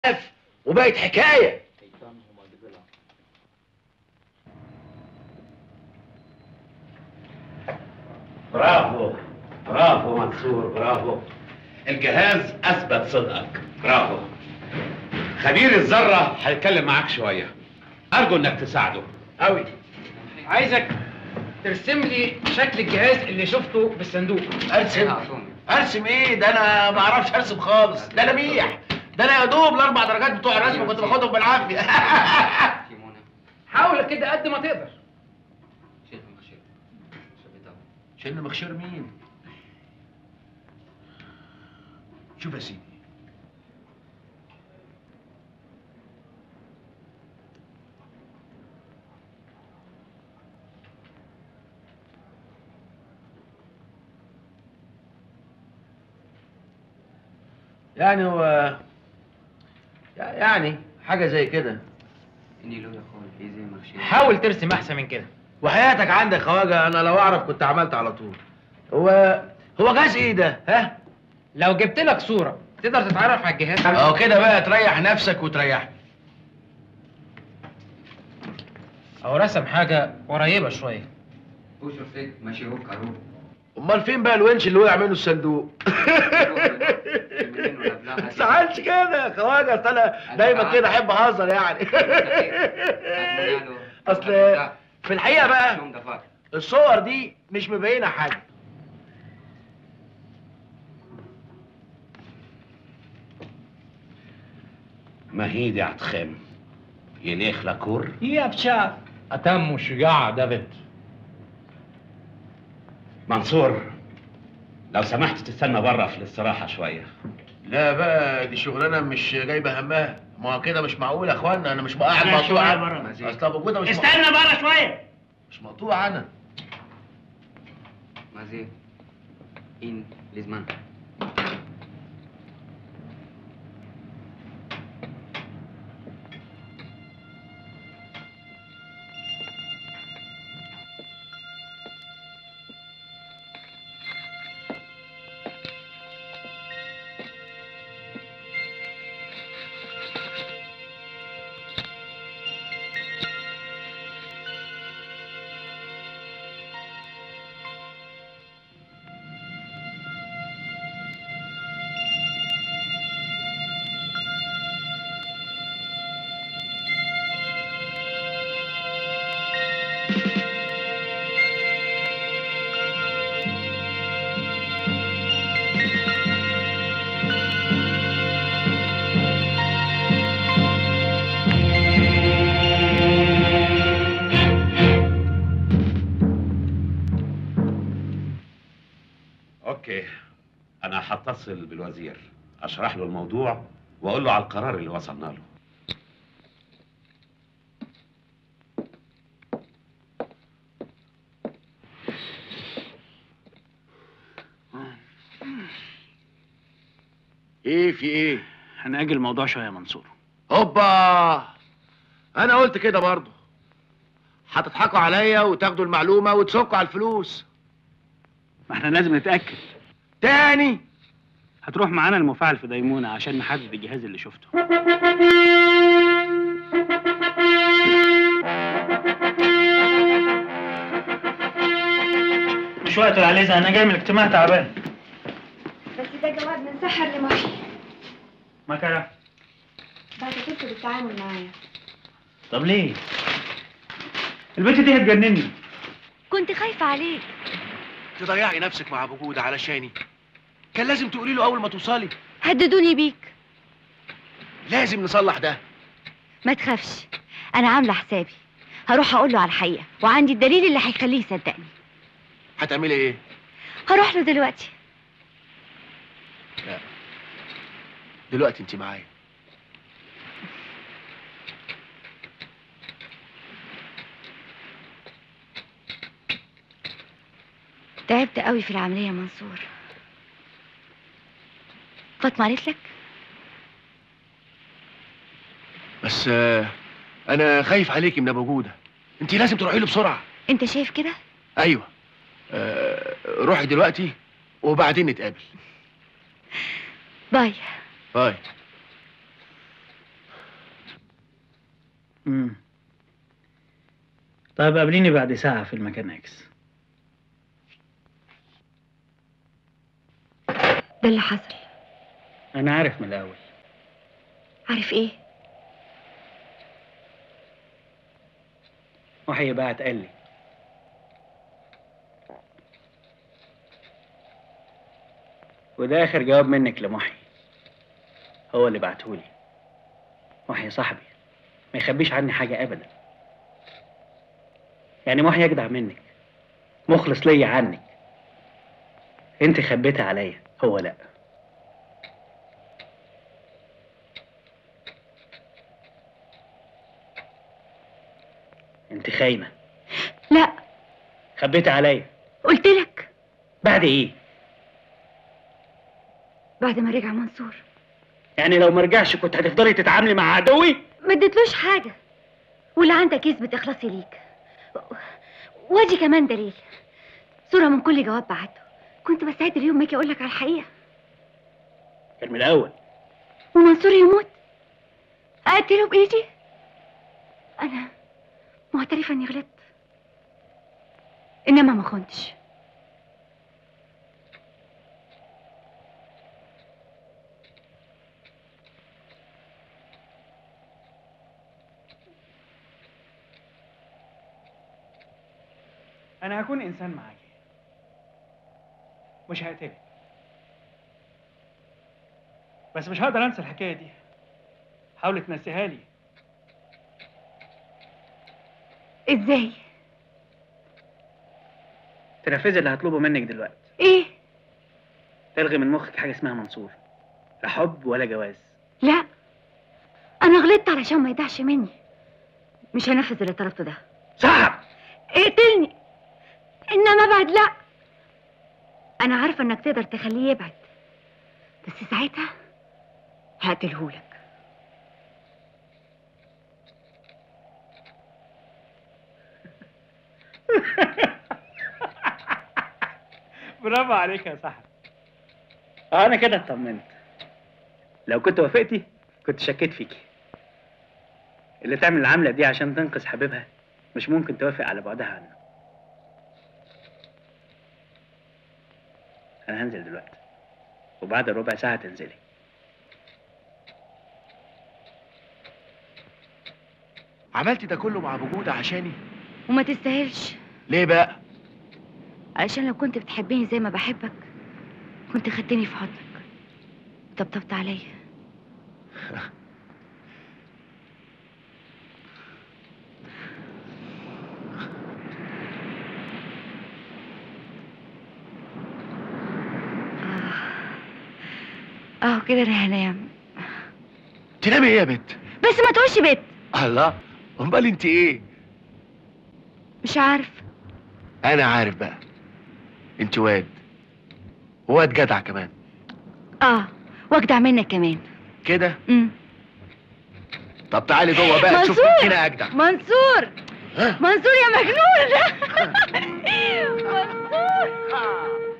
وبقت حكايه برافو برافو منصور برافو الجهاز اثبت صدقك برافو خبير الذره هيتكلم معاك شويه ارجو انك تساعده قوي عايزك ترسم لي شكل الجهاز اللي شفته بالصندوق ارسم ارسم ايه ده انا ما اعرفش ارسم خالص ده انا ميح ده انا يا دوب الاربع درجات بتوع الرسم كنت باخدهم بالعافيه حاول كده قد ما تقدر شن مخشير مين شوف يا سيدي يعني هو يعني حاجة زي كده حاول ترسم احسن من كده وحياتك عندك خواجه انا لو اعرف كنت عملت على طول هو هو جهاز ايه ده ها لو جبت لك صوره تقدر تتعرف على الجهاز اهو كده بقى تريح نفسك وتريحني او رسم حاجه قريبه شويه امال فين بقى الونش اللي وقع منه الصندوق ما تزعلش كده يا خواجه أصل انا دايما كده احب اهزر يعني اصل في الحقيقه بقى الصور دي مش مبينه حاجه مهيد يا عتخام يليخ لكور يا بشار أتم وشجاع دافيد منصور لو سمحت تستنى بره في الاستراحه شويه لا بقى دي شغلانه مش جايبه همها ما هو كده مش معقول يا اخوانا انا مش قاعد لا، مقطوع شوية أنا. برا. اصل ابو جوده مش استنى بره شوية مش مقطوع انا Masih in Lisman. اوكي انا هتصل بالوزير اشرح له الموضوع واقول له على القرار اللي وصلنا له ايه في ايه هنأجل الموضوع شوية يا منصور هوبا انا قلت كده برضه هتضحكوا عليا وتاخدوا المعلومه وتسكوا على الفلوس ما احنا لازم نتأكد تاني هتروح معانا المفاعل في ديمونة عشان نحدد الجهاز اللي شفته مش وقت العليزة أنا جاي من الاجتماع تعبان بس ده جواب من سحر لمحي ما كان بعتذرت بالتعامل معايا طب ليه؟ البنت دي هتجنني كنت خايفة عليك تضيعي نفسك مع ابو جوده علشاني كان لازم تقولي له اول ما توصلي هددوني بيك لازم نصلح ده ما تخافش أنا عاملة حسابي هروح أقول له على الحقيقة وعندي الدليل اللي هيخليه يصدقني هتعملي ايه هروح له دلوقتي دلوقتي انت معايا تعبت قوي في العملية يا منصور فاطمة قالت لك بس آه، انا خايف عليكي من ابو جوده انت لازم تروحي له بسرعه أنت شايف كده ايوه آه، روحي دلوقتي وبعدين نتقابل باي باي امم طيب قابليني بعد ساعة في المكان اكس ده اللي حصل انا عارف من الاول عارف ايه محي بعت قال لي وده اخر جواب منك لمحي هو اللي بعتهولي محي صاحبي ما يخبيش عني حاجة ابدا يعني محي اجدع منك مخلص ليا عنك انت خبيتها عليا هو لا انت خاينة لا خبيتها عليا قلت لك بعد ايه بعد ما رجع منصور يعني لو ما رجعش كنت هتفضلي تتعاملي مع عدوي ما اديتلوش حاجة واللي عندك يثبت إخلاصي ليك وادي كمان دليل صورة من كل جواب بعته كنت بستعد اليوم ما اجي اقول لك على الحقيقة كان من الاول ومنصور يموت اقتله بايدي انا معترفة اني غلطت انما ما خنتش انا هكون انسان معاكي مش هقتلك بس مش هقدر انسى الحكايه دي حاولي تنسيها لي ازاي تنفذي اللي هطلبه منك دلوقتي ايه تلغي من مخك حاجه اسمها منصور لا حب ولا جواز لا انا غلطت علشان ما يضيعش مني مش هنفذ اللي طلبته ده صعب اقتلني انما بعد لا انا عارفه انك تقدر تخليه يبعد بس ساعتها هقتلهولك برافو عليك يا صاحبي اه انا كده اطمنت لو كنت وافقتي كنت شكيت فيكي اللي تعمل العملة دي عشان تنقذ حبيبها مش ممكن توافق على بعدها عنه انا هنزل دلوقتي وبعد ربع ساعة تنزلي عملتي ده كله مع بجودة عشاني وما تستاهلش ليه بقى علشان لو كنت بتحبني زي ما بحبك كنت خدتني في حضنك طبطبت عليا اه اه كده انا هنام تنامي ايه يا بنت بس ما تقولش بيت الله امال انت ايه مش عارف انا عارف بقى انت واد واد جدع كمان اه واجدع منك كمان كده امم طب تعالي جوه بقى تشوف منصور! مين فينا اجدع منصور ها منصور يا مجنون منصور